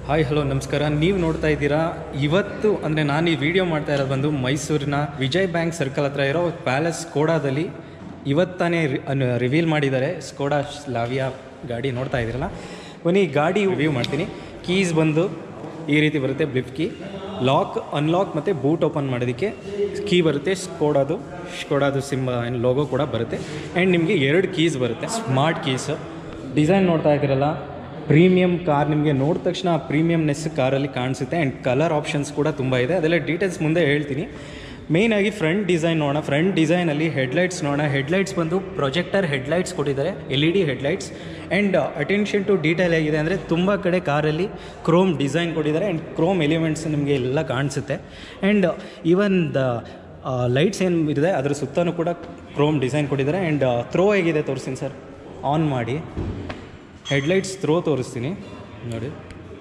Hi hello ನಮಸ್ಕಾರ ನೀವು ನೋಡ್ತಾ ಇದ್ದೀರಾ ಇವತ್ತು ಅಂದರೆ ನಾನು ಈ ವಿಡಿಯೋ ಮಾಡ್ತಾ ಇರೋದು ಬಂದು ಮೈಸೂರಿನ ವಿಜಯ್ ಬ್ಯಾಂಕ್ ಸರ್ಕಲ್ ಹತ್ರ ಇರೋ ಪ್ಯಾಲೇಸ್ ಸ್ಕೋಡಾದಲ್ಲಿ ಇವತ್ತಾನೇ ರಿವೀಲ್ ಮಾಡಿದ್ದಾರೆ ಸ್ಕೋಡಾ ಲಾವಿಯಾ ಗಾಡಿ ನೋಡ್ತಾ ಇದ್ದೀರಲ್ಲ ಬನ್ನಿ ಈ ಗಾಡಿ ರಿವ್ಯೂ ಮಾಡ್ತೀನಿ ಕೀಸ್ ಬಂದು ಈ ರೀತಿ ಬರುತ್ತೆ ಬ್ಲಿಪ್ ಕೀ ಲಾಕ್ ಅನ್ಲಾಕ್ ಮತ್ತು ಬೂಟ್ ಓಪನ್ ಮಾಡೋದಕ್ಕೆ ಕೀ ಬರುತ್ತೆ ಸ್ಕೋಡಾದು ಸ್ಕೋಡಾದು ಸಿಂಬ ಏನು ಲೋಗೋ ಕೂಡ ಬರುತ್ತೆ ಆ್ಯಂಡ್ ನಿಮಗೆ ಎರಡು ಕೀಸ್ ಬರುತ್ತೆ ಸ್ಮಾರ್ಟ್ ಕೀಸ್ ಡಿಸೈನ್ ನೋಡ್ತಾ ಇದ್ದೀರಲ್ಲ ಪ್ರೀಮಿಯಂ ಕಾರ್ ನಿಮಗೆ ನೋಡಿದ ತಕ್ಷಣ ಆ ಪ್ರೀಮಿಯಮ್ನೆಸ್ ಕಾರಲ್ಲಿ ಕಾಣಿಸುತ್ತೆ ಆ್ಯಂಡ್ ಕಲರ್ ಆಪ್ಷನ್ಸ್ ಕೂಡ ತುಂಬ ಇದೆ ಅದೆಲ್ಲ ಡೀಟೇಲ್ಸ್ ಮುಂದೆ ಹೇಳ್ತೀನಿ ಮೇಯ್ನಾಗಿ ಫ್ರಂಟ್ ಡಿಸೈನ್ ನೋಡೋಣ ಫ್ರಂಟ್ ಡಿಸೈನಲ್ಲಿ ಹೆಡ್ಲೈಟ್ಸ್ ನೋಡೋಣ ಹೆಡ್ಲೈಟ್ಸ್ ಬಂದು ಪ್ರೊಜೆಕ್ಟರ್ ಹೆಡ್ಲೈಟ್ಸ್ ಕೊಟ್ಟಿದ್ದಾರೆ L E D headlights and attention to detail ಹೇಗಿದೆ ಅಂದರೆ ತುಂಬ ಕಡೆ ಕಾರಲ್ಲಿ ಕ್ರೋಮ್ ಡಿಸೈನ್ ಕೊಟ್ಟಿದ್ದಾರೆ ಆ್ಯಂಡ್ ಕ್ರೋಮ್ ಎಲಿಮೆಂಟ್ಸ್ ನಿಮಗೆ ಎಲ್ಲ ಕಾಣಿಸುತ್ತೆ ಆ್ಯಂಡ್ ಈವನ್ ದ ಲೈಟ್ಸ್ ಏನು ಇದೆ ಅದ್ರ ಸುತ್ತಲೂ ಕೂಡ ಕ್ರೋಮ್ ಡಿಸೈನ್ ಕೊಟ್ಟಿದ್ದಾರೆ ಆ್ಯಂಡ್ ಥ್ರೋ ಹೇಗಿದೆ ತೋರಿಸ್ತೀನಿ ಸರ್ ಆನ್ ಮಾಡಿ ಹೆಡ್ಲೈಟ್ಸ್ ಥ್ರೋ ತೋರಿಸ್ತೀನಿ ನೋಡಿ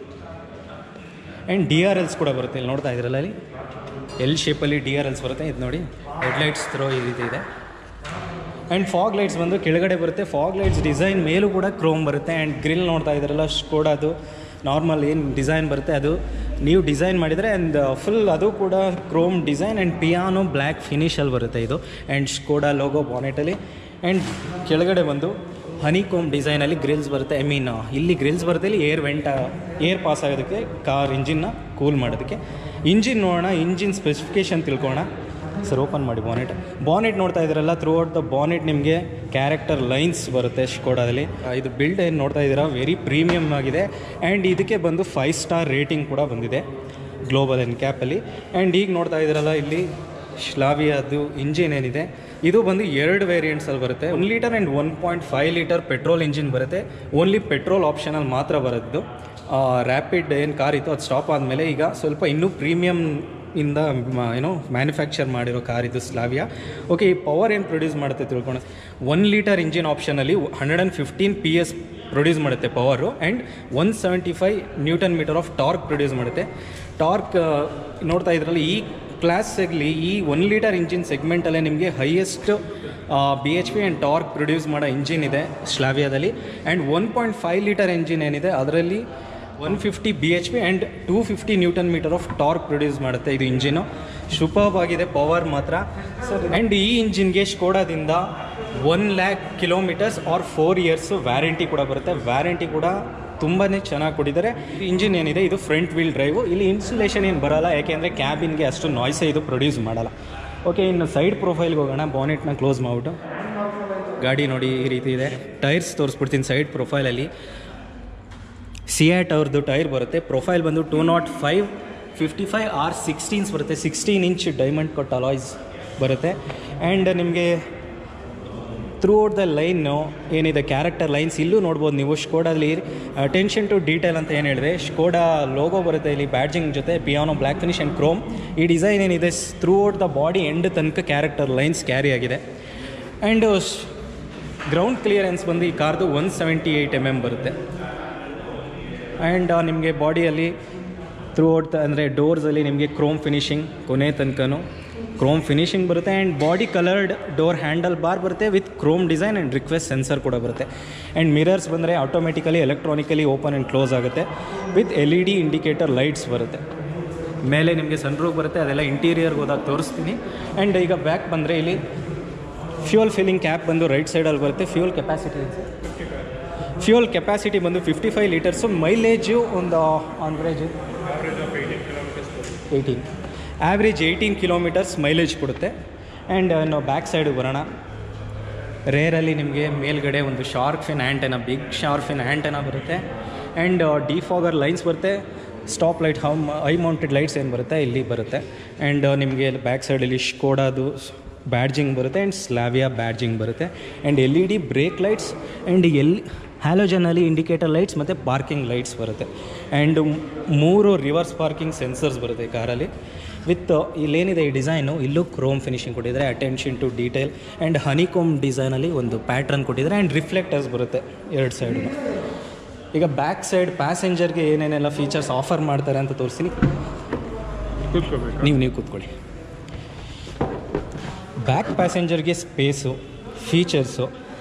ಆ್ಯಂಡ್ ಡಿ ಆರ್ ಎಲ್ಸ್ ಕೂಡ ಬರುತ್ತೆ ಇಲ್ಲಿ ನೋಡ್ತಾ ಇದ್ರಲ್ಲ ಅಲ್ಲಿ ಎಲ್ ಶೇಪಲ್ಲಿ ಡಿ ಆರ್ ಎಲ್ಸ್ ಬರುತ್ತೆ ಇದು ನೋಡಿ ಹೆಡ್ಲೈಟ್ಸ್ ಥ್ರೋ ಈ ರೀತಿ ಇದೆ ಆ್ಯಂಡ್ ಫಾಗ್ ಲೈಟ್ಸ್ ಬಂದು ಕೆಳಗಡೆ ಬರುತ್ತೆ ಫಾಗ್ ಲೈಟ್ಸ್ ಡಿಸೈನ್ ಮೇಲೂ ಕೂಡ ಕ್ರೋಮ್ ಬರುತ್ತೆ ಆ್ಯಂಡ್ ಗ್ರಿಲ್ ನೋಡ್ತಾ ಇದ್ರಲ್ಲ ಸ್ಕೋಡಾದು ನಾರ್ಮಲ್ ಏನು ಡಿಸೈನ್ ಬರುತ್ತೆ ಅದು ನೀವು ಡಿಸೈನ್ ಮಾಡಿದರೆ ಆ್ಯಂಡ್ ಫುಲ್ ಅದು ಕೂಡ chrome design and piano black ಫಿನಿಷಲ್ಲಿ ಬರುತ್ತೆ ಇದು ಆ್ಯಂಡ್ ಸ್ಕೋಡಾ ಲೋಗೋ ಬಾನೆಟಲ್ಲಿ ಆ್ಯಂಡ್ ಕೆಳಗಡೆ ಬಂದು ಹನಿಕೋಮ್ ಡಿಸೈನಲ್ಲಿ ಗ್ರಿಲ್ಸ್ ಬರುತ್ತೆ ಐ ಮೀನ್ ಇಲ್ಲಿ ಗ್ರಿಲ್ಸ್ ಬರುತ್ತೆ ಇಲ್ಲಿ ಏರ್ ವೆಂಟ ಏರ್ ಪಾಸ್ ಆಗೋದಕ್ಕೆ ಕಾರ್ ಇಂಜಿನ್ನ ಕೂಲ್ ಮಾಡೋದಕ್ಕೆ ಇಂಜಿನ್ ನೋಡೋಣ ಇಂಜಿನ್ ಸ್ಪೆಸಿಫಿಕೇಷನ್ ತಿಳ್ಕೊಳ್ಳೋಣ ಸರ್ ಓಪನ್ ಮಾಡಿ ಬಾನೆಟ್ ಬಾನೆಟ್ ನೋಡ್ತಾ ಇದ್ದೀರಲ್ಲ ಥ್ರೂ ಔಟ್ ದ ಬಾನೆಟ್ ನಿಮಗೆ ಕ್ಯಾರೆಕ್ಟರ್ ಲೈನ್ಸ್ ಬರುತ್ತೆ ಸ್ಕೋಡಾದಲ್ಲಿ ಆ, ಇದು ಬಿಲ್ಡ್ ಏನು ನೋಡ್ತಾ ಇದ್ದೀರಾ ವೆರಿ ಪ್ರೀಮಿಯಮ್ ಆಗಿದೆ ಆ್ಯಂಡ್ ಇದಕ್ಕೆ ಬಂದು ಫೈವ್ ಸ್ಟಾರ್ ರೇಟಿಂಗ್ ಕೂಡ ಬಂದಿದೆ ಗ್ಲೋಬಲ್ ಎನ್ ಕ್ಯಾಪಲ್ಲಿ ಆ್ಯಂಡ್ ಈಗ ನೋಡ್ತಾ ಇದ್ದೀರಲ್ಲ ಇಲ್ಲಿ ಶ್ಲಾವಿಯಾದು ಇಂಜಿನ್ ಏನಿದೆ ಇದು ಬಂದು ಎರಡು ವೇರಿಯಂಟ್ಸಲ್ಲಿ ಬರುತ್ತೆ one litre and one point five litre petrol engine ಬರುತ್ತೆ ಓನ್ಲಿ ಪೆಟ್ರೋಲ್ ಆಪ್ಷನಲ್ಲಿ ಮಾತ್ರ ಬರೋದು ರ್ಯಾಪಿಡ್ ಏನು ಕಾರ್ ಇತ್ತು ಅದು ಸ್ಟಾಪ್ ಆದಮೇಲೆ ಈಗ ಸ್ವಲ್ಪ ಇನ್ನೂ ಪ್ರೀಮಿಯಮ್ ಇಂದ ಮ- ಏನೋ ಮ್ಯಾನುಫ್ಯಾಕ್ಚರ್ ಮಾಡಿರೋ ಕಾರ್ ಇದು ಸ್ಲಾವಿಯಾ ಓಕೆ ಈ ಪವರ್ ಏನು ಪ್ರೊಡ್ಯೂಸ್ ಮಾಡುತ್ತೆ ತಿಳ್ಕೊಂಡು ಒನ್ ಲೀಟರ್ ಇಂಜಿನ್ ಆಪ್ಷನಲ್ಲಿ hundred and fifteen P S produce ಮಾಡುತ್ತೆ power and one seventy five newton metre of torque produce ಮಾಡುತ್ತೆ ಟಾರ್ಕ್ ನೋಡ್ತಾ ಇದ್ರಲ್ಲಿ ಈ ಕ್ಲಾಸಲ್ಲಿ ಈ ಒನ್ ಲೀಟರ್ ಇಂಜಿನ್ ಸೆಗ್ಮೆಂಟಲ್ಲೇ ನಿಮಗೆ highest B H P and torque produce ಮಾಡೋ ಇಂಜಿನ್ ಇದೆ ಸ್ಲಾವಿಯಾದಲ್ಲಿ and one point five litre engine ಏನಿದೆ ಅದರಲ್ಲಿ one fifty B H P and two fifty newton metre of torque produce ಮಾಡುತ್ತೆ ಇದು ಇಂಜಿನು ಸೂಪರ್ಬ್ ಆಗಿದೆ ಪವರ್ ಮಾತ್ರ ಆ್ಯಂಡ್ ಈ ಇಂಜಿನ್ಗೆ ಸ್ಕೋಡಾದಿಂದ one lakh kilometres or four years warranty ಕೂಡ ಬರುತ್ತೆ ವ್ಯಾರಂಟಿ ಕೂಡ ತುಂಬಾ ಚೆನ್ನಾಗಿ ಕೊಟ್ಟಿದ್ದಾರೆ ಇಂಜಿನ್ ಏನಿದೆ ಇದು ಫ್ರಂಟ್ ವೀಲ್ ಡ್ರೈವು ಇಲ್ಲಿ ಇನ್ಸುಲೇಷನ್ ಏನು ಬರಲ್ಲ ಯಾಕೆಂದರೆ ಕ್ಯಾಬಿನ್ಗೆ ಅಷ್ಟು ನಾಯ್ಸೇ ಇದು ಪ್ರೊಡ್ಯೂಸ್ ಮಾಡಲ್ಲ ಓಕೆ ಇನ್ನು ಸೈಡ್ ಪ್ರೊಫೈಲ್ಗೆ ಹೋಗೋಣ ಬಾನೆಟ್ನ ಕ್ಲೋಸ್ ಮಾಡಿಬಿಟ್ಟು ಗಾಡಿ ನೋಡಿ ಈ ರೀತಿ ಇದೆ ಟೈರ್ಸ್ ತೋರಿಸ್ಬಿಡ್ತೀನಿ ಸೈಡ್ ಪ್ರೊಫೈಲಲ್ಲಿ ಸಿಯಾಟ್ ಅವ್ರದ್ದು ಟೈರ್ ಬರುತ್ತೆ ಪ್ರೊಫೈಲ್ ಬಂದು two naught five fifty five R sixteens ಬರುತ್ತೆ sixteen inch diamond cut alloys ಬರುತ್ತೆ ಆ್ಯಂಡ್ ನಿಮಗೆ ಥ್ರೂ ಔಟ್ ದ ಲೈನು ಏನಿದೆ ಕ್ಯಾರೆಕ್ಟರ್ ಲೈನ್ಸ್ ಇಲ್ಲೂ ನೋಡ್ಬೋದು ನೀವು ಸ್ಕೋಡಾದಲ್ಲಿ ಅಟೆನ್ಷನ್ ಟು ಡೀಟೇಲ್ ಅಂತ ಏನು ಹೇಳಿದ್ರೆ ಸ್ಕೋಡಾ ಲೋಗೋ ಬರುತ್ತೆ ಇಲ್ಲಿ ಬ್ಯಾಡ್ಜಿಂಗ್ ಜೊತೆ piano black finish and chrome ಈ ಡಿಸೈನ್ ಏನಿದೆ throughout the body end ತನಕ ಕ್ಯಾರೆಕ್ಟರ್ ಲೈನ್ಸ್ ಕ್ಯಾರಿ ಆಗಿದೆ ಆ್ಯಂಡ್ ಗ್ರೌಂಡ್ ಕ್ಲಿಯರೆನ್ಸ್ ಬಂದು ಈ ಕಾರ್ದು one seventy eight M M ಬರುತ್ತೆ ಆ್ಯಂಡ್ ನಿಮಗೆ ಬಾಡಿಯಲ್ಲಿ ಥ್ರೂ ಔಟ್ ಅಂದರೆ ಡೋರ್ಸಲ್ಲಿ ನಿಮಗೆ ಕ್ರೋಮ್ ಫಿನಿಶಿಂಗ್ ಕೊನೆ ತನಕನೂ ಕ್ರೋಮ್ ಫಿನಿಶಿಂಗ್ ಬರುತ್ತೆ and body coloured door handle bar ಬರುತ್ತೆ with chrome design and request sensor ಕೂಡ ಬರುತ್ತೆ ಆ್ಯಂಡ್ ಮಿರರ್ಸ್ ಬಂದರೆ automatically electronically open and close ಆಗುತ್ತೆ with L E D indicator lights ಬರುತ್ತೆ ಮೇಲೆ ನಿಮಗೆ ಸನ್ರೂಫ್ ಬರುತ್ತೆ ಅದೆಲ್ಲ ಇಂಟೀರಿಯರ್ಗೆ ಹೋದಾಗ ತೋರಿಸ್ತೀನಿ ಆ್ಯಂಡ್ ಈಗ ಬ್ಯಾಕ್ ಬಂದರೆ ಇಲ್ಲಿ ಫ್ಯೂಯಲ್ ಫಿಲ್ಲಿಂಗ್ ಕ್ಯಾಪ್ ಬಂದು ರೈಟ್ ಸೈಡಲ್ಲಿ ಬರುತ್ತೆ ಫ್ಯೂಯಲ್ ಕೆಪಾಸಿಟಿ ಫ್ಯೂಯಲ್ ಕೆಪಾಸಿಟಿ ಬಂದು ಫಿಫ್ಟಿ ಫೈವ್ ಲೀಟರ್ಸು ಮೈಲೇಜು ಒಂದು average eighteen average eighteen kilometres mileage ಕೊಡುತ್ತೆ ಆ್ಯಂಡ್ ನಾವು ಬ್ಯಾಕ್ ಸೈಡಿಗೆ ಬರೋಣ ರೇರಲ್ಲಿ ನಿಮಗೆ ಮೇಲ್ಗಡೆ ಒಂದು shark fin antenna big shark fin antenna ಬರುತ್ತೆ ಆ್ಯಂಡ್ ಡಿಫಾಗರ್ ಲೈನ್ಸ್ ಬರುತ್ತೆ stop light how I mounted lights ಏನು ಬರುತ್ತೆ ಇಲ್ಲಿ ಬರುತ್ತೆ ಆ್ಯಂಡ್ ನಿಮಗೆ ಬ್ಯಾಕ್ ಸೈಡಲ್ಲಿ ಸ್ಕೋಡಾದು ಬ್ಯಾಡ್ಜಿಂಗ್ ಬರುತ್ತೆ ಆ್ಯಂಡ್ ಸ್ಲಾವಿಯಾ ಬ್ಯಾಡ್ಜಿಂಗ್ ಬರುತ್ತೆ and L E D brake lights and L ಹ್ಯಾಲೋಜನಲ್ಲಿ ಇಂಡಿಕೇಟರ್ ಲೈಟ್ಸ್ ಮತ್ತು ಪಾರ್ಕಿಂಗ್ ಲೈಟ್ಸ್ ಬರುತ್ತೆ ಆ್ಯಂಡ್ ಮೂರು ರಿವರ್ಸ್ ಪಾರ್ಕಿಂಗ್ ಸೆನ್ಸರ್ಸ್ ಬರುತ್ತೆ ಈ ಕಾರಲ್ಲಿ ವಿತ್ ಇಲ್ಲೇನಿದೆ ಈ ಡಿಸೈನು ಇಲ್ಲೂ ಕ್ರೋಮ್ ಫಿನಿಶಿಂಗ್ ಕೊಟ್ಟಿದ್ದಾರೆ attention to detail and honeycomb ಡಿಸೈನಲ್ಲಿ ಒಂದು ಪ್ಯಾಟ್ರನ್ ಕೊಟ್ಟಿದ್ದಾರೆ ಆ್ಯಂಡ್ ರಿಫ್ಲೆಕ್ಟರ್ಸ್ ಬರುತ್ತೆ ಎರಡು ಸೈಡು ಈಗ ಬ್ಯಾಕ್ ಸೈಡ್ ಪ್ಯಾಸೆಂಜರ್ಗೆ ಏನೇನೆಲ್ಲ ಫೀಚರ್ಸ್ ಆಫರ್ ಮಾಡ್ತಾರೆ ಅಂತ ತೋರಿಸ್ತೀನಿ ಕೂತ್ಕೋಬೇಕು ನೀವು ನೀವು ಕೂತ್ಕೊಳ್ಳಿ ಬ್ಯಾಕ್ ಪ್ಯಾಸೆಂಜರ್ಗೆ ಸ್ಪೇಸು ಫೀಚರ್ಸು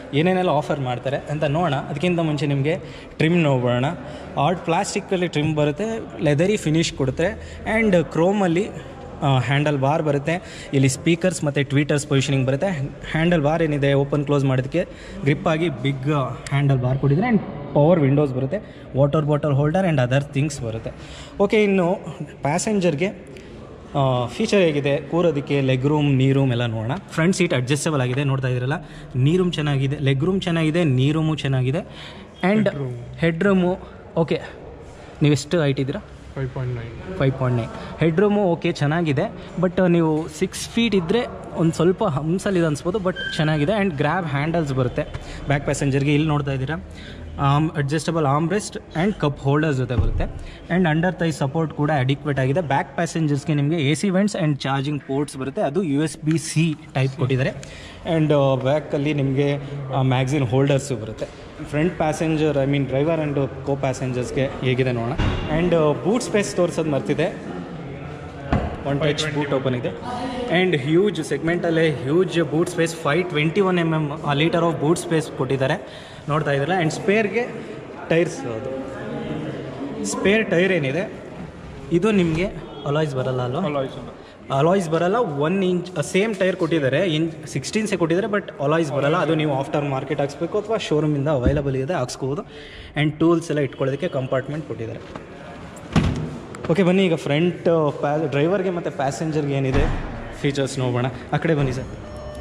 ಏನೇನೆಲ್ಲ ಆಫರ್ ಮಾಡ್ತಾರೆ ಅಂತ ನೋಡೋಣ ಅದಕ್ಕಿಂತ ಮುಂಚೆ ನಿಮಗೆ ಟ್ರಿಮ್ ನೋಡೋಣ ಆರ್ಟ್ ಪ್ಲಾಸ್ಟಿಕ್ಕಲ್ಲಿ ಟ್ರಿಮ್ ಬರುತ್ತೆ ಲೆದರಿ ಫಿನಿಶ್ ಕೊಡುತ್ತೆ ಆ್ಯಂಡ್ ಕ್ರೋಮಲ್ಲಿ ಹ್ಯಾಂಡಲ್ ಬಾರ್ ಬರುತ್ತೆ ಇಲ್ಲಿ ಸ್ಪೀಕರ್ಸ್ ಮತ್ತು ಟ್ವೀಟರ್ಸ್ ಪೊಸಿಷನಿಂಗ್ ಬರುತ್ತೆ ಹ್ಯಾಂಡಲ್ ಬಾರ್ ಏನಿದೆ ಓಪನ್ ಕ್ಲೋಸ್ ಮಾಡೋದಕ್ಕೆ ಗ್ರಿಪ್ ಆಗಿ ಬಿಗ್ ಹ್ಯಾಂಡಲ್ ಬಾರ್ ಕೊಟ್ಟಿದ್ರೆ ಆ್ಯಂಡ್ ಪವರ್ ವಿಂಡೋಸ್ ಬರುತ್ತೆ water bottle holder and other things ಬರುತ್ತೆ ಓಕೆ ಇನ್ನು ಪ್ಯಾಸೆಂಜರ್ಗೆ ಫೀಚರ್ ಹೇಗಿದೆ ಕೂರೋದಕ್ಕೆ ಲೆಗ್ ರೂಮ್ ನೀ ರೂಮ್ ಎಲ್ಲ ನೋಡೋಣ ಫ್ರಂಟ್ ಸೀಟ್ ಅಡ್ಜಸ್ಟಬಲ್ ಆಗಿದೆ ನೋಡ್ತಾ ಇದ್ದೀರಲ್ಲ ನೀ ರೂಮ್ ಚೆನ್ನಾಗಿದೆ ಲೆಗ್ ರೂಮ್ ಚೆನ್ನಾಗಿದೆ ನೀ ರೂಮು ಚೆನ್ನಾಗಿದೆ ಆ್ಯಂಡ್ ಹೆಡ್ ರೂಮು ಓಕೆ ನೀವೆಷ್ಟು ಹೈಟ್ ಇದ್ದೀರಾ five point nine five point nine head room okay ಚೆನ್ನಾಗಿದೆ ಬಟ್ ನೀವು ಸಿಕ್ಸ್ ಫೀಟ್ ಇದ್ದರೆ ಒಂದು ಸ್ವಲ್ಪ ಹಂಸಲ್ಲಿದೆ ಅನ್ಸ್ಬೋದು ಬಟ್ ಚೆನ್ನಾಗಿದೆ ಆ್ಯಂಡ್ ಗ್ರ್ಯಾಬ್ ಹ್ಯಾಂಡಲ್ಸ್ ಬರುತ್ತೆ ಬ್ಯಾಕ್ ಪ್ಯಾಸೆಂಜರ್ಗೆ ಇಲ್ಲಿ ನೋಡ್ತಾ ಇದ್ದೀರಾ um adjustable arm rest and cup holders ಜೊತೆ ಬರುತ್ತೆ ಆ್ಯಂಡ್ ಅಂಡರ್ ತೈ ಸಪೋರ್ಟ್ ಕೂಡ ಅಡಿಕ್ವೇಟ್ ಆಗಿದೆ ಬ್ಯಾಕ್ ಪ್ಯಾಸೆಂಜರ್ಸ್ಗೆ ನಿಮಗೆ A C vents and charging ports ಬರುತ್ತೆ ಅದು U S B C type ಕೊಟ್ಟಿದ್ದಾರೆ ಆ್ಯಂಡ್ ಬ್ಯಾಕಲ್ಲಿ ನಿಮಗೆ ಮ್ಯಾಗ್ಝಿನ್ ಹೋಲ್ಡರ್ಸು ಬರುತ್ತೆ front passenger I mean driver and co ಪ್ಯಾಸೆಂಜರ್ಸ್ಗೆ ಹೇಗಿದೆ ನೋಡೋಣ ಆ್ಯಂಡ್ ಬೂಟ್ ಸ್ಪೇಸ್ ತೋರಿಸೋದು ಮರ್ತಿದೆ ಒನ್ ಟಚ್ ಬೂಟ್ ಓಪನ್ ಇದೆ ಆ್ಯಂಡ್ ಹ್ಯೂಜ್ ಸೆಗ್ಮೆಂಟಲ್ಲೇ huge boot space five twenty one M M litre of boot space ಕೊಟ್ಟಿದ್ದಾರೆ ನೋಡ್ತಾ ಇದ್ರಲ್ಲ ಆ್ಯಂಡ್ ಸ್ಪೇರ್ಗೆ ಟೈರ್ಸ್ ಅದು ಸ್ಪೇರ್ ಟೈರ್ ಏನಿದೆ ಇದು ನಿಮಗೆ ಅಲಾಯ್ಸ್ ಬರಲ್ಲ ಅಲ್ವಾ ಅಲಾಯ್ಸ್ ಅಲಾಯ್ಸ್ ಬರಲ್ಲ ಒನ್ ಇಂಚ್ ಸೇಮ್ ಟೈರ್ ಕೊಟ್ಟಿದ್ದಾರೆ ಇಂಚ್ ಸಿಕ್ಸ್ಟೀನ್ಸೇ ಕೊಟ್ಟಿದ್ದಾರೆ ಬಟ್ ಅಲಾಯ್ಸ್ ಬರಲ್ಲ ಅದು ನೀವು ಆಫ್ಟರ್ ಮಾರ್ಕೆಟ್ ಹಾಕ್ಸ್ಬೇಕು ಅಥವಾ ಶೋರೂಮಿಂದ ಅವೈಲಬಲ್ ಇದೆ ಹಾಕ್ಸ್ಕೋಬೋದು ಆ್ಯಂಡ್ ಟೂಲ್ಸ್ ಎಲ್ಲ ಇಟ್ಕೊಳ್ಳೋದಕ್ಕೆ ಕಂಪಾರ್ಟ್ಮೆಂಟ್ ಕೊಟ್ಟಿದ್ದಾರೆ ಓಕೆ ಬನ್ನಿ ಈಗ ಫ್ರಂಟ್ ಪ್ಯಾ ಡ್ರೈವರ್ಗೆ ಮತ್ತು ಪ್ಯಾಸೆಂಜರ್ಗೆ ಏನಿದೆ ಫೀಚರ್ಸ್ ನೋಡೋಣ ಆ ಕಡೆ ಬನ್ನಿ ಸರ್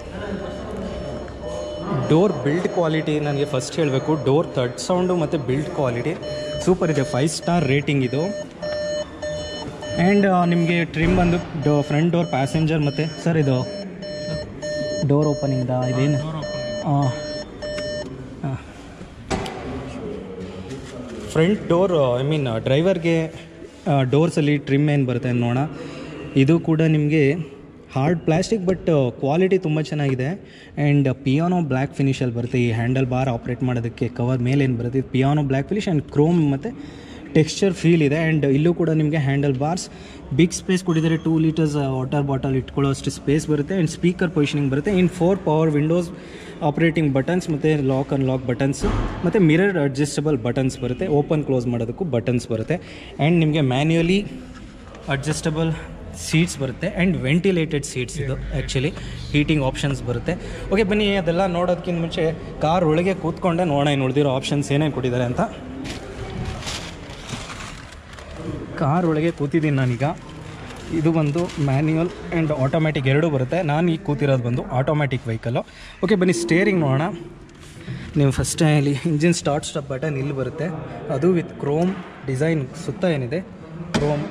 ಡೋರ್ ಬಿಲ್ಡ್ ಕ್ವಾಲಿಟಿ ನನಗೆ ಫಸ್ಟ್ ಹೇಳಬೇಕು ಡೋರ್ ಥರ್ಡ್ ಸೌಂಡು ಮತ್ತು ಬಿಲ್ಡ್ ಕ್ವಾಲಿಟಿ ಸೂಪರ್ ಇದೆ ಫೈವ್ ಸ್ಟಾರ್ ರೇಟಿಂಗ್ ಇದು ಆ್ಯಂಡ್ ನಿಮಗೆ ಟ್ರಿಮ್ ಬಂದು ಡೋ ಫ್ರಂಟ್ ಡೋರ್ ಪ್ಯಾಸೆಂಜರ್ ಮತ್ತು ಸರ್ ಇದು ಡೋರ್ ಓಪನಿಂಗ್ದ ಇದೇನು ಫ್ರಂಟ್ ಡೋರ್ ಐ ಮೀನ್ ಡ್ರೈವರ್ಗೆ ಡೋರ್ಸಲ್ಲಿ ಟ್ರಿಮ್ ಏನು ಬರುತ್ತೆ ನೋಡೋಣ ಇದು ಕೂಡ ನಿಮಗೆ ಹಾರ್ಡ್ ಪ್ಲಾಸ್ಟಿಕ್ ಬಟ್ ಕ್ವಾಲಿಟಿ ತುಂಬ ಚೆನ್ನಾಗಿದೆ ಆ್ಯಂಡ್ ಪಿಯಾನೋ ಬ್ಲ್ಯಾಕ್ ಫಿನಿಷಲ್ಲಿ ಬರುತ್ತೆ ಈ ಹ್ಯಾಂಡಲ್ ಬಾರ್ ಆಪ್ರೇಟ್ ಮಾಡೋದಕ್ಕೆ ಕವರ್ ಮೇಲೆ ಏನು ಬರುತ್ತೆ ಇದು piano black finish and chrome ಮತ್ತು ಟೆಕ್ಸ್ಚರ್ ಫೀಲ್ ಇದೆ ಆ್ಯಂಡ್ ಇಲ್ಲೂ ಕೂಡ ನಿಮಗೆ ಹ್ಯಾಂಡಲ್ ಬಾರ್ಸ್ ಬಿಗ್ ಸ್ಪೇಸ್ ಕೊಟ್ಟಿದ್ದಾರೆ ಟೂ ಲೀಟರ್ಸ್ ವಾಟರ್ ಬಾಟಲ್ ಇಟ್ಕೊಳ್ಳೋ ಅಷ್ಟು ಸ್ಪೇಸ್ ಬರುತ್ತೆ ಆ್ಯಂಡ್ ಸ್ಪೀಕರ್ ಪೊಸಿಷನಿಂಗ್ ಬರುತ್ತೆ in four power windows operating buttons ಮತ್ತು ಲಾಕ್ ಅನ್ ಲಾಕ್ ಬಟನ್ಸ್ ಮತ್ತು ಮಿರರ್ ಅಡ್ಜಸ್ಟಬಲ್ ಬಟನ್ಸ್ ಬರುತ್ತೆ ಓಪನ್ ಕ್ಲೋಸ್ ಮಾಡೋದಕ್ಕೂ ಬಟನ್ಸ್ ಬರುತ್ತೆ ಆ್ಯಂಡ್ ನಿಮಗೆ ಮ್ಯಾನ್ಯುಯಲಿ ಅಡ್ಜಸ್ಟಬಲ್ ಸೀಟ್ಸ್ ಬರುತ್ತೆ ಆ್ಯಂಡ್ ವೆಂಟಿಲೇಟೆಡ್ ಸೀಟ್ಸ್ ಇದು ಆ್ಯಕ್ಚುಲಿ ಹೀಟಿಂಗ್ ಆಪ್ಷನ್ಸ್ ಬರುತ್ತೆ ಓಕೆ ಬನ್ನಿ ಅದೆಲ್ಲ ನೋಡೋದಕ್ಕಿಂತ ಮುಂಚೆ ಕಾರ್ ಒಳಗೆ ಕೂತ್ಕೊಂಡೆ ನೋಡೋಣ ಇನ್ನು ಉಳಿದಿರೋ ಆಪ್ಷನ್ಸ್ ಏನೇನು ಕೊಟ್ಟಿದ್ದಾರೆ ಅಂತ ಕಾರ್ ಒಳಗೆ ಕೂತಿದ್ದೀನಿ ನಾನೀಗ ಇದು ಬಂದು ಮ್ಯಾನ್ಯುವಲ್ ಆ್ಯಂಡ್ ಆಟೋಮ್ಯಾಟಿಕ್ ಎರಡೂ ಬರುತ್ತೆ ನಾನು ಈಗ ಕೂತಿರೋದು ಬಂದು ಆಟೋಮ್ಯಾಟಿಕ್ ವೆಹಿಕಲ್ಲು ಓಕೆ ಬನ್ನಿ ಸ್ಟೇರಿಂಗ್ ನೋಡೋಣ ನೀವು ಫಸ್ಟ್ ಇಲ್ಲಿ ಇಂಜಿನ್ ಸ್ಟಾರ್ಟ್ ಸ್ಟಾಪ್ ಬಟನ್ ಇಲ್ಲಿ ಬರುತ್ತೆ ಅದು ವಿತ್ ಕ್ರೋಮ್ ಡಿಸೈನ್ ಸುತ್ತ ಏನಿದೆ ಕ್ರೋಮ್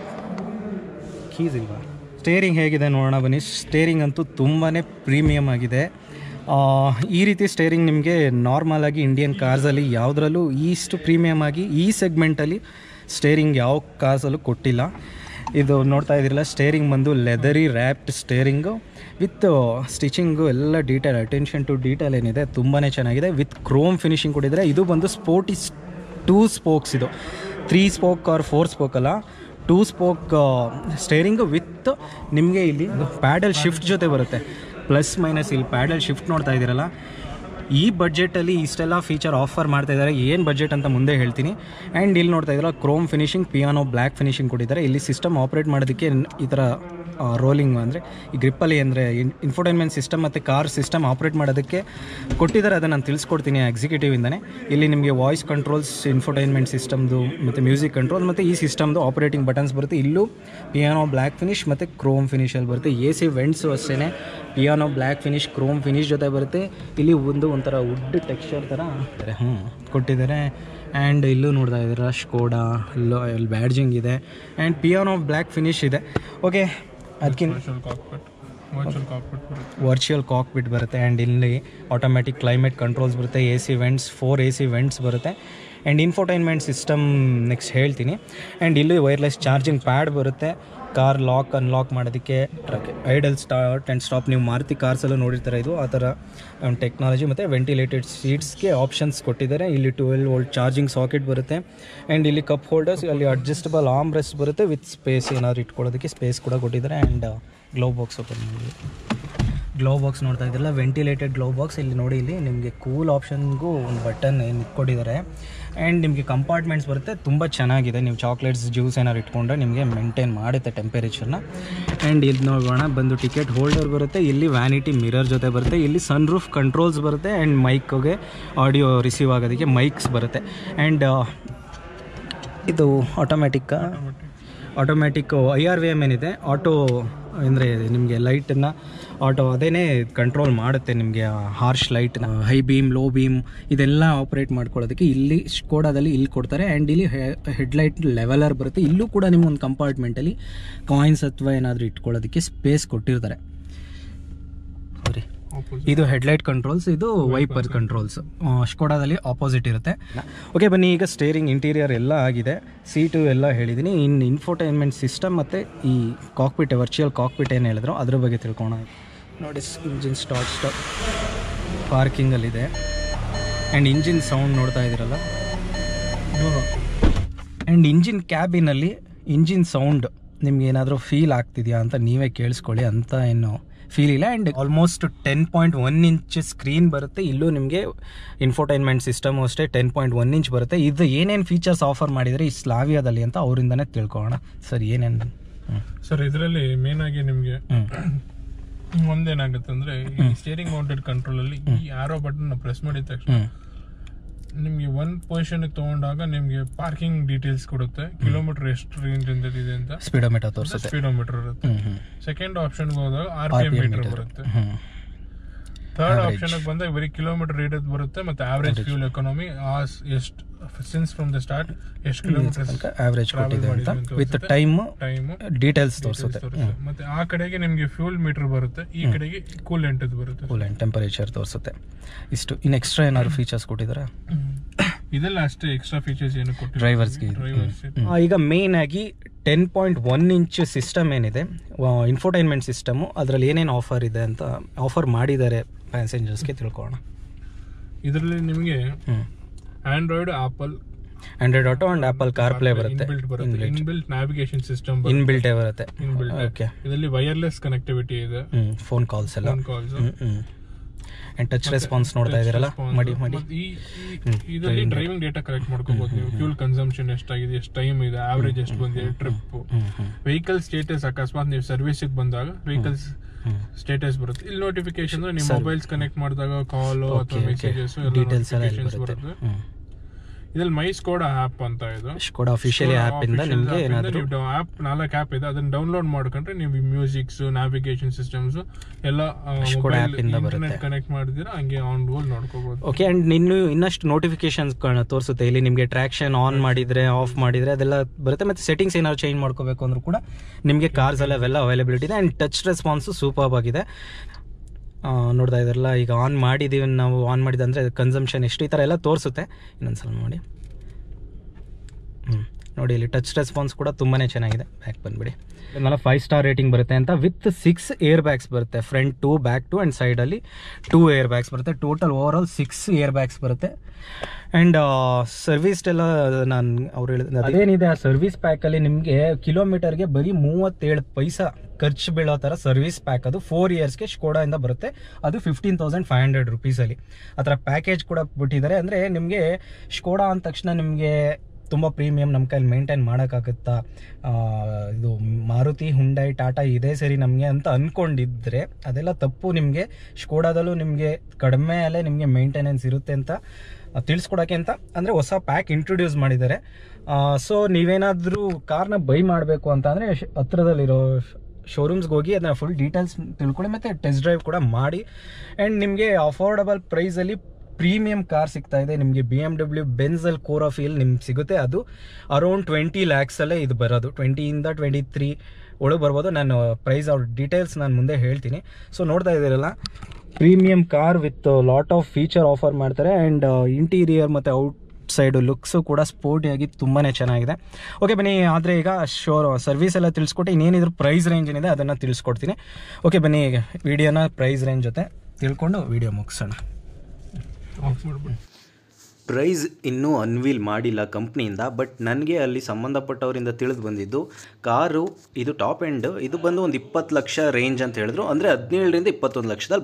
ಕೀಸ್ ಇಲ್ವಾ ಸ್ಟೇರಿಂಗ್ ಹೇಗಿದೆ ನೋಡೋಣ ಬನ್ನಿ ಸ್ಟೇರಿಂಗ್ ಅಂತೂ ತುಂಬಾ ಪ್ರೀಮಿಯಮ್ ಆಗಿದೆ ಆ, ಈ ರೀತಿ ಸ್ಟೇರಿಂಗ್ ನಿಮಗೆ ನಾರ್ಮಲ್ ಆಗಿ ಇಂಡಿಯನ್ ಕಾರ್ಸಲ್ಲಿ ಯಾವುದ್ರಲ್ಲೂ ಇಷ್ಟು ಪ್ರೀಮಿಯಮ್ ಆಗಿ ಈ ಸೆಗ್ಮೆಂಟಲ್ಲಿ ಸ್ಟೇರಿಂಗ್ ಯಾವ ಕಾರ್ಸಲ್ಲೂ ಕೊಟ್ಟಿಲ್ಲ ಇದು ನೋಡ್ತಾ ಇದ್ದೀರಲ್ಲ ಸ್ಟೇರಿಂಗ್ ಬಂದು leathery wrapped steering with stitching ಎಲ್ಲ ಡೀಟೇಲ್ ಅಟೆನ್ಷನ್ ಟು ಡೀಟೇಲ್ ಏನಿದೆ ತುಂಬಾ ಚೆನ್ನಾಗಿದೆ ವಿತ್ ಕ್ರೋಮ್ ಫಿನಿಶಿಂಗ್ ಕೊಟ್ಟಿದ್ದಾರೆ ಇದು ಬಂದು ಸ್ಪೋರ್ಟಿ ಟೂ ಸ್ಪೋಕ್ಸ್ ಇದು three spoke or four spoke ಅಲ್ಲ ಟೂ ಸ್ಪೋಕ್ ಸ್ಟೇರಿಂಗ್ ವಿತ್ ನಿಮಗೆ ಇಲ್ಲಿ ಪ್ಯಾಡಲ್ ಶಿಫ್ಟ್ ಜೊತೆ ಬರುತ್ತೆ ಪ್ಲಸ್ ಮೈನಸ್ ಇಲ್ಲಿ ಪ್ಯಾಡಲ್ ಶಿಫ್ಟ್ ನೋಡ್ತಾ ಇದ್ದೀರಲ್ಲ ಈ ಬಡ್ಜೆಟಲ್ಲಿ ಇಷ್ಟೆಲ್ಲ ಫೀಚರ್ ಆಫರ್ ಮಾಡ್ತಾ ಇದ್ದಾರೆ ಏನು ಬಡ್ಜೆಟ್ ಅಂತ ಮುಂದೆ ಹೇಳ್ತೀನಿ ಆ್ಯಂಡ್ ಇಲ್ಲಿ ನೋಡ್ತಾ ಇದ್ದೀರಾ chrome finishing piano black finishing ಕೊಟ್ಟಿದ್ದಾರೆ ಇಲ್ಲಿ ಸಿಸ್ಟಮ್ ಆಪ್ರೇಟ್ ಮಾಡೋದಕ್ಕೆ ನ್- ಈ ಥರ ರೋಲಿಂಗ್ ಅಂದರೆ ಈ ಗ್ರಿಪ್ಪಲ್ಲಿ ಅಂದರೆ ಇನ್ಫೋಟೈನ್ಮೆಂಟ್ ಸಿಸ್ಟಮ್ ಮತ್ತು ಕಾರ್ ಸಿಸ್ಟಮ್ ಆಪ್ರೇಟ್ ಮಾಡೋದಕ್ಕೆ ಕೊಟ್ಟಿದ್ದಾರೆ ಅದನ್ನು ನಾನು ತಿಳಿಸ್ಕೊಡ್ತೀನಿ ಎಕ್ಸಿಕ್ಯೂಟಿವಿಂದನೇ ಇಲ್ಲಿ ನಿಮಗೆ ವಾಯ್ಸ್ ಕಂಟ್ರೋಲ್ಸ್ ಇನ್ಫೋಟೈನ್ಮೆಂಟ್ ಸಿಸ್ಟಮ್ದು ಮತ್ತು ಮ್ಯೂಸಿಕ್ ಕಂಟ್ರೋಲ್ ಮತ್ತು ಈ ಸಿಸ್ಟಮ್ದು ಆಪ್ರೇಟಿಂಗ್ ಬಟನ್ಸ್ ಬರುತ್ತೆ ಇಲ್ಲೂ ಪಿಯಾನೋ ಬ್ಲ್ಯಾಕ್ ಫಿನಿಶ್ ಮತ್ತು ಕ್ರೋಮ್ ಫಿನಿಷಲ್ಲಿ ಬರುತ್ತೆ ಎ ಸಿ ವೆಂಟ್ಸು ಅಷ್ಟೇ piano black finish chrome finish ಜೊತೆ ಬರುತ್ತೆ ಇಲ್ಲಿ ಒಂದು ಒಂಥರ ವುಡ್ ಟೆಕ್ಸ್ಚರ್ ಥರ ಹ್ಞೂ ಕೊಟ್ಟಿದ್ದಾರೆ ಆ್ಯಂಡ್ ಇಲ್ಲೂ ನೋಡ್ತಾ ಇದ್ದೀರಾ ಸ್ಕೋಡಾ ಇಲ್ಲೂ ಇಲ್ಲಿ ಬ್ಯಾಡ್ಜಿಂಗ್ ಇದೆ ಆ್ಯಂಡ್ ಪಿಯಾನೋ ಬ್ಲ್ಯಾಕ್ ಫಿನಿಶ್ ಇದೆ ಓಕೆ ಅದಕ್ಕಿಂತ ವರ್ಚುವಲ್ ಕಾಕ್ಪಿಟ್ ವರ್ಚುವಲ್ ಕಾಕ್ಪಿಟ್ ಬರುತ್ತೆ ವರ್ಚುವಲ್ ಕಾಕ್ಬಿಟ್ ಬರುತ್ತೆ ಆ್ಯಂಡ್ ಇಲ್ಲಿ ಆಟೋಮ್ಯಾಟಿಕ್ ಕ್ಲೈಮೇಟ್ ಕಂಟ್ರೋಲ್ಸ್ ಬರುತ್ತೆ A C vents four A C vents ಬರುತ್ತೆ ಆ್ಯಂಡ್ ಇನ್ಫೋಟೈನ್ಮೆಂಟ್ ಸಿಸ್ಟಮ್ ನೆಕ್ಸ್ಟ್ ಹೇಳ್ತೀನಿ ಆ್ಯಂಡ್ ಇಲ್ಲಿ ವೈರ್ಲೆಸ್ ಚಾರ್ಜಿಂಗ್ ಪ್ಯಾಡ್ ಬರುತ್ತೆ ಕಾರ್ ಲಾಕ್ ಅನ್ಲಾಕ್ ಮಾಡೋದಕ್ಕೆ ಐಡಲ್ ಸ್ಟಾರ್ಟ್ ಆ್ಯಂಡ್ ಸ್ಟಾಪ್ ನೀವು ಮಾರುತಿ ಕಾರ್ಸಲ್ಲೂ ನೋಡಿರ್ತಾರೆ ಇದು ಆ ಥರ ಒಂದು ಟೆಕ್ನಾಲಜಿ ಮತ್ತು ವೆಂಟಿಲೇಟೆಡ್ ಸೀಟ್ಸ್ಗೆ ಆಪ್ಷನ್ಸ್ ಕೊಟ್ಟಿದ್ದಾರೆ ಇಲ್ಲಿ ಟ್ವೆಲ್ ವೋಲ್ಟ್ ಚಾರ್ಜಿಂಗ್ ಸಾಕೆಟ್ ಬರುತ್ತೆ ಆ್ಯಂಡ್ ಇಲ್ಲಿ ಕಪ್ ಹೋಲ್ಡರ್ಸ್ ಅಲ್ಲಿ ಅಡ್ಜಸ್ಟಬಲ್ ಆರ್ಮ್ ರೆಸ್ಟ್ ಬರುತ್ತೆ ವಿತ್ ಸ್ಪೇಸ್ ಏನಾದ್ರು ಇಟ್ಕೊಳ್ಳೋದಕ್ಕೆ ಸ್ಪೇಸ್ ಕೂಡ ಕೊಟ್ಟಿದ್ದಾರೆ ಆ್ಯಂಡ್ ಗ್ಲೋ ಬಾಕ್ಸ್ ಓಪನ್ ಮಾಡಿ ಗ್ಲೋ ಬಾಕ್ಸ್ ನೋಡ್ತಾ ಇದ್ರಲ್ಲ ವೆಂಟಿಲೇಟೆಡ್ ಗ್ಲೋ ಬಾಕ್ಸ್ ಇಲ್ಲಿ ನೋಡಿ ಇಲ್ಲಿ ನಿಮಗೆ ಕೂಲ್ ಆಪ್ಷನ್ಗೂ ಒಂದು ಬಟನ್ ಏನು ಇಟ್ಕೊಂಡಿದ್ದಾರೆ ಆ್ಯಂಡ್ ನಿಮಗೆ ಕಂಪಾರ್ಟ್ಮೆಂಟ್ಸ್ ಬರುತ್ತೆ ತುಂಬ ಚೆನ್ನಾಗಿದೆ ನೀವು ಚಾಕ್ಲೇಟ್ಸ್ ಜ್ಯೂಸ್ ಏನಾದ್ರು ಇಟ್ಕೊಂಡ್ರೆ ನಿಮಗೆ ಮೇಂಟೈನ್ ಮಾಡುತ್ತೆ ಟೆಂಪರೇಚರ್ನ ಆ್ಯಂಡ್ ಇಲ್ಲಿ ನೋಡೋಣ ಬಂದು ಟಿಕೆಟ್ ಹೋಲ್ಡರ್ ಬರುತ್ತೆ ಇಲ್ಲಿ ವ್ಯಾನಿಟಿ ಮಿರರ್ ಜೊತೆ ಬರುತ್ತೆ ಇಲ್ಲಿ ಸನ್ ರೂಫ್ ಕಂಟ್ರೋಲ್ಸ್ ಬರುತ್ತೆ ಆ್ಯಂಡ್ ಮೈಕ್ಗೆ ಆಡಿಯೋ ರಿಸೀವ್ ಆಗೋದಕ್ಕೆ ಮೈಕ್ಸ್ ಬರುತ್ತೆ ಆ್ಯಂಡ್ ಇದು ಆಟೋಮ್ಯಾಟಿಕ್ಕಾ automatic I R V M ಏನಿದೆ ಆಟೋ ಅಂದರೆ ನಿಮಗೆ ಲೈಟನ್ನು ಆಟೋ ಅದೇನೇ ಕಂಟ್ರೋಲ್ ಮಾಡುತ್ತೆ ನಿಮಗೆ ಹಾರ್ಶ್ ಲೈಟ್ನ ಹೈ ಬೀಮ್ ಲೋ ಬೀಮ್ ಇದೆಲ್ಲ ಆಪ್ರೇಟ್ ಮಾಡ್ಕೊಳ್ಳೋದಕ್ಕೆ ಇಲ್ಲಿ ಸ್ಕೋಡಾದಲ್ಲಿ ಇಲ್ಲಿ ಕೊಡ್ತಾರೆ ಆ್ಯಂಡ್ ಇಲ್ಲಿ ಹೆಡ್ಲೈಟ್ ಲೆವೆಲರ್ ಬರುತ್ತೆ ಇಲ್ಲೂ ಕೂಡ ನಿಮ್ಮ ಒಂದು ಕಂಪಾರ್ಟ್ಮೆಂಟಲ್ಲಿ ಕಾಯಿನ್ಸ್ ಅಥವಾ ಏನಾದರೂ ಇಟ್ಕೊಳ್ಳೋದಕ್ಕೆ ಸ್ಪೇಸ್ ಕೊಟ್ಟಿರ್ತಾರೆ ಸರಿ ಆಪೋಸಿಟ್ ಇದು ಹೆಡ್ಲೈಟ್ ಕಂಟ್ರೋಲ್ಸ್ ಇದು ವೈಪರ್ ಕಂಟ್ರೋಲ್ಸ್ ಸ್ಕೋಡಾದಲ್ಲಿ ಆಪೋಸಿಟ್ ಇರುತ್ತೆ ಓಕೆ ಬನ್ನಿ ಈಗ ಸ್ಟೇರಿಂಗ್ ಇಂಟೀರಿಯರ್ ಎಲ್ಲ ಆಗಿದೆ ಸೀಟು ಎಲ್ಲ ಹೇಳಿದ್ದೀನಿ ಇನ್ನು ಇನ್ಫೋಟೈನ್ಮೆಂಟ್ ಸಿಸ್ಟಮ್ ಮತ್ತು ಈ ಕಾಕ್ಪಿಟ್ ವರ್ಚುವಲ್ ಕಾಕ್ಪಿಟ್ ಏನು ಹೇಳಿದ್ರು ಅದ್ರ ಬಗ್ಗೆ ತಿಳ್ಕೊಳ ನೋಡಿ ಇಂಜಿನ್ ಸ್ಟಾರ್ಟ್ ಸ್ಟಾಪ್ ಪಾರ್ಕಿಂಗಲ್ಲಿದೆ ಆ್ಯಂಡ್ ಇಂಜಿನ್ ಸೌಂಡ್ ನೋಡ್ತಾ ಇದ್ದೀರಲ್ಲ ಆ್ಯಂಡ್ ಇಂಜಿನ್ ಕ್ಯಾಬಿನಲ್ಲಿ ಇಂಜಿನ್ ಸೌಂಡ್ ನಿಮ್ಗೆ ಏನಾದರೂ ಫೀಲ್ ಆಗ್ತಿದೆಯಾ ಅಂತ ನೀವೇ ಕೇಳಿಸ್ಕೊಳ್ಳಿ ಅಂತ ಏನು ಫೀಲ್ ಇಲ್ಲ and almost ten point one inch screen ಬರುತ್ತೆ ಇಲ್ಲೂ ನಿಮಗೆ ಇನ್ಫೋಟೈನ್ಮೆಂಟ್ ಸಿಸ್ಟಮು ಅಷ್ಟೇ ಟೆನ್ ಪಾಯಿಂಟ್ ಒನ್ ಇಂಚ್ ಬರುತ್ತೆ ಇದು ಏನೇನು ಫೀಚರ್ಸ್ ಆಫರ್ ಮಾಡಿದರೆ ಈ ಸ್ಲಾವಿಯಾದಲ್ಲಿ ಅಂತ ಅವರಿಂದನೇ ತಿಳ್ಕೊಳ್ಳೋಣ ಸರ್ ಏನೇನು ಹ್ಞೂ ಸರ್ ಇದರಲ್ಲಿ ಮೇನ್ ಆಗಿ ನಿಮಗೆ ಹ್ಞೂ ಒಂದೇನಾಗುತ್ತೆ ಅಂದ್ರೆ ಈ ಸ್ಟೇರಿಂಗ್ ಮೌಂಟೆಡ್ ಕಂಟ್ರೋಲ್ ಅಲ್ಲಿ ಈ ಆರೋ ಬಟನ್ ಪ್ರೆಸ್ ಮಾಡಿದ ತಕ್ಷಣ ಹ್ಞೂ ನಿಮ್ಗೆ ಒಂದ್ ಪೊಸಿಷನ್ ತಗೊಂಡಾಗ ನಿಮ್ಗೆ ಪಾರ್ಕಿಂಗ್ ಡೀಟೇಲ್ಸ್ ಕೊಡುತ್ತೆ ಕಿಲೋಮೀಟರ್ ಎಷ್ಟು ರೇಂಜ್ ಇದೆ ಅಂತ ಸ್ಪೀಡೋಮೀಟರ್ ತೋರಿಸುತ್ತೆ ಸ್ಪೀಡೋಮೀಟರ್ ಇರುತ್ತೆ ಹ್ಞೂ ಹ್ಞೂ ಸೆಕೆಂಡ್ ಆಪ್ಷನ್ ಹೋದಾಗ ಆರ್ ಪಿ ಎಂ ಮೀಟರ್ ಬರುತ್ತೆ ಹ್ಞೂ ಥರ್ಡ್ ಆಪ್ಷನ್ ಬಂದಾಗ ಬರೀ ಕಿಲೋಮೀಟರ್ ರೇಟ್ ಬರುತ್ತೆ ಮತ್ತೆ ಆವರೇಜ್ ಫ್ಯೂಲ್ ಎಕಾನಮಿ ಎಷ್ಟು ಸಿನ್ಸ್ ಫ್ರಮ್ ದ ಸ್ಟಾರ್ಟ್ ಎಷ್ಟು ಕಿಲೋಮೀಟರ್ ಆವ್ರೇಜ್ ಕೊಟ್ಟಿದೆ ಅಂತ ವಿತ್ ಟೈಮು ಟೈಮ್ ಡೀಟೇಲ್ಸ್ ತೋರಿಸುತ್ತೆ ಮತ್ತೆ ಆ ಕಡೆಗೆ ನಿಮ್ಗೆ ಫ್ಯೂಲ್ ಮೀಟರ್ ಬರುತ್ತೆ ಈ ಕಡೆಗೆ ಕೂಲೆಂಟ್ ಬರುತ್ತೆ ಕೂಲ್ ಆ್ಯಂಡ್ ಟೆಂಪರೇಚರ್ ತೋರಿಸುತ್ತೆ ಇಷ್ಟು ಇನ್ನು ಎಕ್ಸ್ಟ್ರಾ ಏನಾದ್ರು ಫೀಚರ್ಸ್ ಕೊಟ್ಟಿದ್ದಾರೆ ಇದೆಲ್ಲ ಅಷ್ಟೇ ಎಕ್ಸ್ಟ್ರಾ ಫೀಚರ್ಸ್ ಏನು ಕೊಟ್ಟಿಲ್ಲ ಡ್ರೈವರ್ಸ್ಗೆ ಡ್ರೈವರ್ಸ್ ಈಗ ಮೇನ್ ಆಗಿ ten point one inch system ಏನಿದೆ ಇನ್ಫೋಟೈನ್ಮೆಂಟ್ ಸಿಸ್ಟಮು ಅದರಲ್ಲಿ ಏನೇನು ಆಫರ್ ಇದೆ ಅಂತ ಆಫರ್ ಮಾಡಿದ್ದಾರೆ ಪ್ಯಾಸೆಂಜರ್ಸ್ಗೆ ತಿಳ್ಕೊಳ್ಳೋಣ ಇದರಲ್ಲಿ ನಿಮಗೆ ಹ್ಞೂ Android Apple Android auto and Apple car play ಬರುತ್ತೆ ಇನ್ಬಿಲ್ಟ್ ಬರುತ್ತೆ ಇನ್ಬಿಲ್ಟ್ ನ್ಯಾವಿಗೇಷನ್ ಸಿಸ್ಟಮ್ ಇನ್ ಬಿಲ್ಟೇ ಬರುತ್ತೆ ಇನ್ಬಿಲ್ಟ್ ಓಕೆ ಇದರಲ್ಲಿ ವೈರ್ಲೆಸ್ ಕನೆಕ್ಟಿವಿಟಿ ಇದೆ ಹ್ಞೂ ಫೋನ್ ಕಾಲ್ಸ್ ಎಲ್ಲ ಫೋನ್ ಕಾಲ್ಸ್ ಹ್ಞೂ ಹ್ಞೂ ಆ್ಯಂಡ್ ಟಚ್ ರೆಸ್ಪಾನ್ಸ್ ನೋಡ್ತಾ ಇದ್ದೀರಲ್ಲ ಮಡಿ ಮಡಿ ಈ ಈ- ಇದರಲ್ಲಿ ಡ್ರೈವಿಂಗ್ ಡೇಟಾ ಕಲೆಕ್ಟ್ ಮಾಡ್ಕೋಬಹುದು ನೀವು ಫ್ಯೂಲ್ ಕನ್ಸಂಪ್ಷನ್ ಎಷ್ಟಾಗಿದೆ ಎಷ್ಟು ಟೈಮ್ ಇದೆ ಆವರೇಜ್ ಎಷ್ಟು ಬಂದಿದೆ ಟ್ರಿಪ್ ಹ್ಞೂ ಹ್ಞೂ ವೆಹಿಕಲ್ ಸ್ಟೇಟಸ್ ಅಕಸ್ಮಾತ್ ನೀವು ಸರ್ವಿಸ್ ಬಂದಾಗ ವೆಹಿಕಲ್ಸ್ ಹ್ಞೂ ಸ್ಟೇಟಸ್ ಬರುತ್ತೆ ಇಲ್ಲಿ ನೋಟಿಫಿಕೇಶನ್ ನೀವು ಮೊಬೈಲ್ಸ್ ಕನೆಕ್ಟ್ ಮಾಡಿದಾಗ ಕಾಲ್ ಅಥವಾ ಓಕೆ ಮೆಸೇಜಸ್ ಡೀಟೇಲ್ಸ್ ಎಲ್ಲ ಇಲ್ಲಿ ನೋಟಿಫಿಕೇಶನ್ಸ್ ಬರುತ್ತೆ ಬರುತ್ತೆ ಹ್ಞೂ ಇದ್ರಲ್ಲಿ ಮೈ ಸ್ಕೋಡ ಆಪ್ ಅಂತ ಇದು ಸ್ಕೋಡಾ ಅಫಿಷಿಯಲಿ ಆ್ಯಪಿಂದ ನಿಮಗೆ ಏನಾದರೂ ನೀವು ಆಪ್ ನಾಲ್ಕು ಆಪ್ ಇದೆ ಅದನ್ನ ಡೌನ್ಲೋಡ್ ಮಾಡ್ಕೊಂಡ್ರೆ ನೀವು ಮ್ಯೂಸಿಕ್ಸ್ ನ್ಯಾವಿಗೇಷನ್ ಸಿಸ್ಟಮ್ಸ್ ಎಲ್ಲ Skoda app ಇಂದ ಇಂಟರ್ನೆಟ್ ಬರುತ್ತೆ. ಕನೆಕ್ಟ್ ಮಾಡಿದ್ರೆ ಹಂಗೆ ಆನ್ ಗೋಲ್ ನೋಡ್ಕೋಬಹುದು ಓಕೆ ಆ್ಯಂಡ್ ನಿನ್ನು ಇನ್ನಷ್ಟು ನೋಟಿಫಿಕೇಶನ್ಸ್ ತೋರಿಸುತ್ತೆ ಇಲ್ಲಿ ನಿಮಗೆ ಟ್ರ್ಯಾಕ್ಷನ್ ಆನ್ ಮಾಡಿದರೆ ಆಫ್ ಮಾಡಿದರೆ ಅದೆಲ್ಲ ಬರುತ್ತೆ ಮತ್ತು ಸೆಟ್ಟಿಂಗ್ಸ್ ಏನಾದ್ರು ಚೇಂಜ್ ಮಾಡ್ಕೋಬೇಕು ಅಂದ್ರೂ ಕೂಡ ನಿಮಗೆ ಕಾರ್ಸ್ ಎಲ್ಲ ಅವೆಲ್ಲ ಅವೈಲಬಿಲಿಟಿ ಇದೆ ಆ್ಯಂಡ್ ಟಚ್ ರೆಸ್ಪಾನ್ಸು ಸೂಪರ್ ಆಗಿದೆ ಆ, ನೋಡ್ತಾ ಇದ್ರಲ್ಲ ಈಗ ಆನ್ ಮಾಡಿದ್ದೀವಿ ನಾವು ಆನ್ ಮಾಡಿದಂದರೆ ಕನ್ಸಂಪ್ಷನ್ ಎಷ್ಟು ಈ ಥರ ಎಲ್ಲ ತೋರಿಸುತ್ತೆ ಇನ್ನೊಂದ್ಸಲ ನೋಡಿ ಹ್ಞೂ ನೋಡಿ ಇಲ್ಲಿ ಟಚ್ ರೆಸ್ಪಾನ್ಸ್ ಕೂಡ ತುಂಬಾ ಚೆನ್ನಾಗಿದೆ ಬ್ಯಾಕ್ ಬಂದ್ಬಿಡಿ ಇದನ್ನೆಲ್ಲ ಫೈವ್ ಸ್ಟಾರ್ ರೇಟಿಂಗ್ ಬರುತ್ತೆ ಅಂತ ವಿತ್ ಸಿಕ್ಸ್ ಏರ್ ಬ್ಯಾಗ್ಸ್ ಬರುತ್ತೆ front two back two and ಸೈಡಲ್ಲಿ ಟೂ ಏರ್ ಬ್ಯಾಗ್ಸ್ ಬರುತ್ತೆ total overall six airbags ಬರುತ್ತೆ ಆ್ಯಂಡ್ ಸರ್ವಿಸ್ ಎಲ್ಲ ನಾನು ಅವ್ರು ಹೇಳಿದ ಅದೇನಿದೆ ಆ ಸರ್ವಿಸ್ ಪ್ಯಾಕಲ್ಲಿ ನಿಮಗೆ ಕಿಲೋಮೀಟರ್ಗೆ ಬರೀ ಮೂವತ್ತೇಳು ಪೈಸಾ ಖರ್ಚು ಬೀಳೋ ಥರ ಸರ್ವಿಸ್ ಪ್ಯಾಕ್ ಅದು ಫೋರ್ ಇಯರ್ಸ್ಗೆ ಸ್ಕೋಡಾಯಿಂದ ಬರುತ್ತೆ ಅದು ಫಿಫ್ಟೀನ್ ತೌಸಂಡ್ ಫೈವ್ ಹಂಡ್ರೆಡ್ ರುಪೀಸಲ್ಲಿ ಆ ಥರ ಪ್ಯಾಕೇಜ್ ಕೂಡ ಬಿಟ್ಟಿದ್ದಾರೆ ಅಂದರೆ ನಿಮಗೆ ಸ್ಕೋಡಾ ಅಂದ ತಕ್ಷಣ ನಿಮಗೆ ತುಂಬ ಪ್ರೀಮಿಯಂ ನಮ್ಮ ಕೈಲಿ ಮೇಂಟೈನ್ ಮಾಡೋಕ್ಕಾಗುತ್ತಾ ಆ, ಇದು ಮಾರುತಿ ಹುಂಡೈ ಟಾಟಾ ಇದೇ ಸರಿ ನಮಗೆ ಅಂತ ಅಂದ್ಕೊಂಡಿದ್ರೆ ಅದೆಲ್ಲ ತಪ್ಪು ನಿಮಗೆ ಸ್ಕೋಡಾದಲ್ಲೂ ನಿಮಗೆ ಕಡಿಮೆ ಅಲ್ಲೇ ನಿಮಗೆ ಮೇಂಟೆನೆನ್ಸ್ ಇರುತ್ತೆ ಅಂತ ಆ, ತಿಳಿಸ್ಕೊಡೋಕ್ಕೆ ಅಂತ ಅಂದರೆ ಹೊಸ ಪ್ಯಾಕ್ ಇಂಟ್ರೊಡ್ಯೂಸ್ ಮಾಡಿದ್ದಾರೆ ಸೊ ನೀವೇನಾದರೂ ಕಾರ್ನ ಬೈ ಮಾಡಬೇಕು ಅಂತ ಅಂದರೆ ಹತ್ರದಲ್ಲಿರೋ ಶೋರೂಮ್ಸ್ಗೆ ಹೋಗಿ ಅದನ್ನ ಫುಲ್ ಡೀಟೇಲ್ಸ್ ತಿಳ್ಕೊಳ್ಳಿ ಮತ್ತು ಟೆಸ್ಟ್ ಡ್ರೈವ್ ಕೂಡ ಮಾಡಿ ಆ್ಯಂಡ್ ನಿಮಗೆ ಅಫೋರ್ಡಬಲ್ ಪ್ರೈಸಲ್ಲಿ ಪ್ರೀಮಿಯಂ ಕಾರ್ ಸಿಗ್ತಾ ಇದೆ ನಿಮಗೆ ಬಿ ಎಮ್ ಡಬ್ಲ್ಯೂ ಬೆನ್ಸಲ್ ಕೋರಾ ಫೀಲ್ ನಿಮ್ಗೆ ಸಿಗುತ್ತೆ ಅದು ಅರೌಂಡ್ ಟ್ವೆಂಟಿ ಲ್ಯಾಕ್ಸಲ್ಲೇ ಇದು ಬರೋದು ಟ್ವೆಂಟಿಯಿಂದ ಟ್ವೆಂಟಿ ತ್ರೀ ಒಳಗೆ ಬರ್ಬೋದು ನಾನು ಪ್ರೈಸ್ ಅವ್ರ ಡೀಟೇಲ್ಸ್ ನಾನು ಮುಂದೆ ಹೇಳ್ತೀನಿ ಸೊ ನೋಡ್ತಾ ಇದ್ದೀರಲ್ಲ premium car with lot of feature offer ಮಾಡ್ತಾರೆ ಆ್ಯಂಡ್ ಇಂಟೀರಿಯರ್ ಮತ್ತು ಔಟ್ ಸೈಡು ಲುಕ್ಸು ಕೂಡ ಸ್ಪೋರ್ಟಿಯಾಗಿ ತುಂಬಾ ಚೆನ್ನಾಗಿದೆ ಓಕೆ ಬನ್ನಿ ಆದರೆ ಈಗ ಶೋರ್ ಸರ್ವಿಸ್ ಎಲ್ಲ ತಿಳಿಸ್ಕೊಟ್ಟು ಇನ್ನೇನಿದ್ರು ಪ್ರೈಸ್ ರೇಂಜ್ ಏನಿದೆ ಅದನ್ನು ತಿಳಿಸ್ಕೊಡ್ತೀನಿ ಓಕೆ ಬನ್ನಿ ಈಗ ವಿಡಿಯೋನ ಪ್ರೈಸ್ ರೇಂಜ್ ಜೊತೆ ತಿಳ್ಕೊಂಡು ವಿಡಿಯೋ ಮುಗಿಸೋಣ ಆಫ್ ಮಾಡ್ಬಿಡಿ ಪ್ರೈಸ್ ಇನ್ನೂ ಅನ್ವೀಲ್ ಮಾಡಿಲ್ಲ ಕಂಪ್ನಿಯಿಂದ ಬಟ್ ನನಗೆ ಅಲ್ಲಿ ಸಂಬಂಧಪಟ್ಟವರಿಂದ ತಿಳಿದು ಬಂದಿದ್ದು ಕಾರು ಇದು ಟಾಪ್ ಎಂಡ್ ಇದು ಬಂದು ಒಂದು ಇಪ್ಪತ್ತು ಲಕ್ಷ ರೇಂಜ್ ಅಂತ ಹೇಳಿದ್ರು ಅಂದರೆ ಹದಿನೇಳರಿಂದ ಇಪ್ಪತ್ತೊಂದು ಲಕ್ಷದಲ್ಲಿ